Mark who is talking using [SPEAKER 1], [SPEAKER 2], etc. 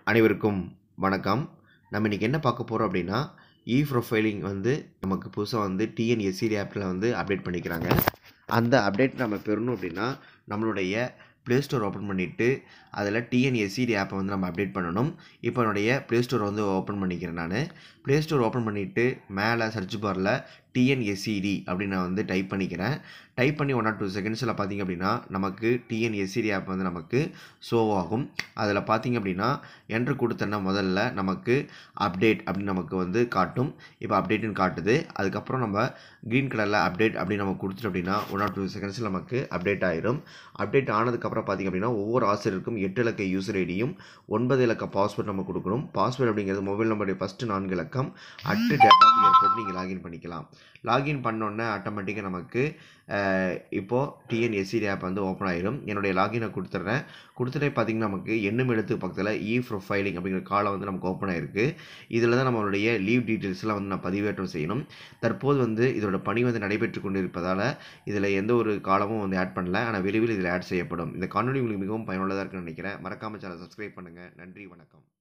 [SPEAKER 1] அனைவருக்கும் வணக்கம் நம்ம இன்றைக்கி என்ன பார்க்க போகிறோம் அப்படின்னா இ ப்ரொஃபைலிங் வந்து நமக்கு புதுசாக வந்து டிஎன்எஸ்சிடி ஆப்பில் வந்து அப்டேட் பண்ணிக்கிறாங்க அந்த அப்டேட் நம்ம பெறணும் அப்படின்னா நம்மளுடைய ப்ளே ஸ்டோர் ஓப்பன் பண்ணிவிட்டு அதில் டிஎன்எஸ்சிடி ஆப்பை வந்து நம்ம அப்டேட் பண்ணணும் இப்போ என்னுடைய ப்ளே ஸ்டோர் வந்து ஓப்பன் பண்ணிக்கிறேன் நான் ப்ளே ஸ்டோர் ஓப்பன் பண்ணிவிட்டு மேலே சர்ச் பாரில் டிஎன்எஸ்சிடி அப்படின்னு நான் வந்து டைப் பண்ணிக்கிறேன் டைப் பண்ணி ஒன் ஆர் டூ செகண்ட்ஸில் பார்த்தீங்க அப்படின்னா நமக்கு டிஎன்எஸ்சிடி ஆப் வந்து நமக்கு ஷோ ஆகும் அதில் பார்த்தீங்க அப்படின்னா என்ட்ரு கொடுத்தோன்னா முதல்ல நமக்கு அப்டேட் அப்படின்னு நமக்கு வந்து காட்டும் இப்போ அப்டேட்டுன்னு காட்டுது அதுக்கப்புறம் நம்ம க்ரீன் கலரில் அப்டேட் அப்படின்னு நம்ம கொடுத்துட்டோம் அப்படின்னா ஒன் ஆர் டூ செகண்ட்ஸில் நமக்கு அப்டேட் ஆயிடும் அப்டேட் ஆனதுக்கப்புறம் பார்த்தீங்க அப்படின்னா ஒவ்வொரு ஆசிரியருக்கும் எட்டு இலக்க யூசர் ஐடியும் ஒன்பது இலக்க பாஸ்வேர்ட் நம்ம கொடுக்கணும் பாஸ்வேர்ட் அப்படிங்கிறது மொபைல் நம்பருடைய ஃபஸ்ட்டு நான்கு இலக்கம் அட்டு டேட்டா கிளியர் போட்டு நீங்கள் லாகின் பண்ணிக்கலாம் லாகின் பண்ணோன்னே ஆட்டோமேட்டிக்காக நமக்கு இப்போது டிஎன்எஸ்சிடி ஆப் வந்து ஓப்பன் ஆயிடும் என்னுடைய லாகினை கொடுத்துட்றேன் கொடுத்துட்டே பார்த்தீங்கன்னா நமக்கு எண்ணும் எழுத்து பக்கத்தில் இ ப்ரொஃபைலிங் அப்படிங்கிற காலம் வந்து நமக்கு ஓப்பன் ஆயிருக்கு இதில் தான் நம்மளுடைய லீவ் டீட்டெயில்ஸ்லாம் வந்து நான் பதிவேற்றம் செய்யணும் தற்போது வந்து இதோட பணி வந்து நடைபெற்று கொண்டு இருப்பதால் இதில் எந்த ஒரு காலமும் வந்து ஆட் பண்ணல ஆனால் விரைவில் இதில் ஆட் செய்யப்படும் இந்த காணொலி உங்களுக்கு மிகவும் பயனுள்ளதாக இருக்குன்னு நினைக்கிறேன் மறக்காமல் சேனல் சப்ஸ்கிரைப் பண்ணுங்கள் நன்றி வணக்கம்